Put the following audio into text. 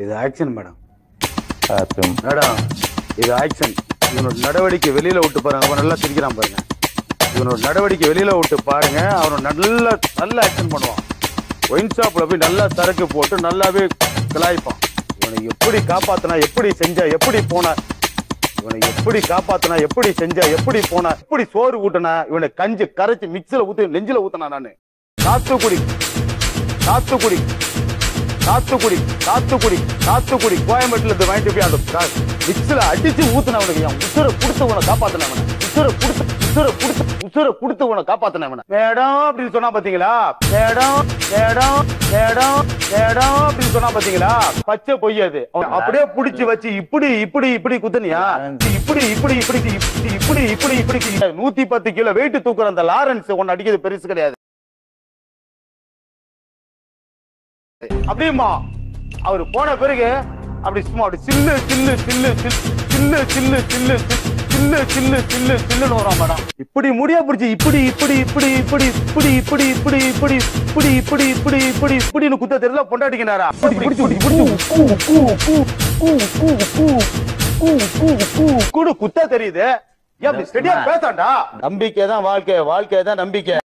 இது action madam ஆச்சும் madam இது ஆக்ஷன் இவனோட நடவடிக்கை வெளியில விட்டு பாருங்க அவன் நல்லா சிரிக்கிறான் பாருங்க இவனோட நடவடிக்கை வெளியில விட்டு பாருங்க அவன் நல்ல நல்ல ஆக்ஷன் பண்ணுவான் ஒயின் ஷாப்ல போய் நல்லா சரக்கு போட்டு நல்லாவே கலாய்ப்பான் இவனை எப்படி காப்பாத்தினா எப்படி செஞ்சா எப்படி போன இவனை எப்படி காப்பாத்தினா எப்படி செஞ்சா எப்படி போன எப்படி சோறு ஊட்டினா இவனை கஞ்சி கரைச்சு மிக்ஸில ஊத்தி நெஞ்சில ஊத்தினா நானு சாத்துக்குடி சாத்துக்குடி சாத்துக்குடி சாத்துக்குடி சாத்துக்குடி கோயம்பேட்டுல இருந்து வாங்கிட்டு போய் அந்த மிக்ஸில அடிச்சு ஊத்துனவனுக்கு என் உசுரை கொடுத்து உன காப்பாத்தினவன உசுரை கொடுத்து உசுரை கொடுத்து உசுரை கொடுத்து உன காப்பாத்தினவன மேடம் அப்படின்னு சொன்னா பாத்தீங்களா மேடம் மேடம் மேடம் மேடம் அப்படின்னு சொன்னா பாத்தீங்களா பச்சை பொய் அது அவன் அப்படியே புடிச்சு வச்சு இப்படி இப்படி இப்படி குத்துனியா இப்படி இப்படி இப்படி இப்படி இப்படி இப்படி இப்படி நூத்தி பத்து கிலோ வெயிட் தூக்குற அந்த லாரன்ஸ் ஒன்னு அடிக்கிறது பெருசு கிடையாது அப்படியுமா அவர் போன பிறகு அப்படி சும்மா அப்படி சில்லு சில்லு சில்லு சில்லு சில்லு சில்லு சில்லு சில்லு சில்லு சில்லுன்னு வரும் மேடம் இப்படி முடியா பிடிச்சி இப்படி இப்படி இப்படி இப்படி இப்படி இப்படி இப்படி இப்படி இப்படி இப்படி இப்படி இப்படி இப்படின்னு குத்த தெரியல பொண்டாட்டிக்கிறாரா குத்த தெரியுது ஏன் அப்படி ஸ்டெடியா பேசாண்டா நம்பிக்கை தான் வாழ்க்கை வாழ்க்கை தான் நம்பிக்கை